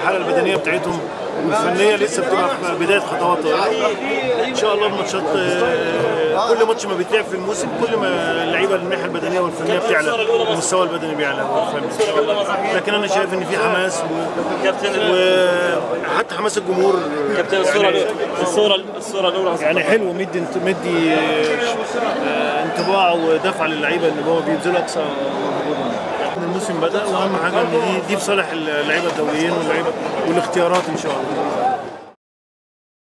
الحاله البدنيه بتاعتهم والفنيه لسه بتبقى في بدايه خطواتها ان شاء الله الماتشات آه، كل ماتش ما بيتلعب في الموسم كل ما اللعيبه الناحيه البدنيه والفنيه بتعلى والمستوى البدني بيعلى والفني لكن انا شايف ان في حماس و- كابتن وحتى حماس الجمهور كابتن الصوره الصوره الصوره الاولى يعني حلو مدي انت مدي آه، انطباع ودفع للعيبه ان هو بيبذلوا اقصى مجهودهم الموسم بدا واهم حاجه ان دي دي في صالح اللعيبه الدوليين واللعيبه والاختيارات ان شاء الله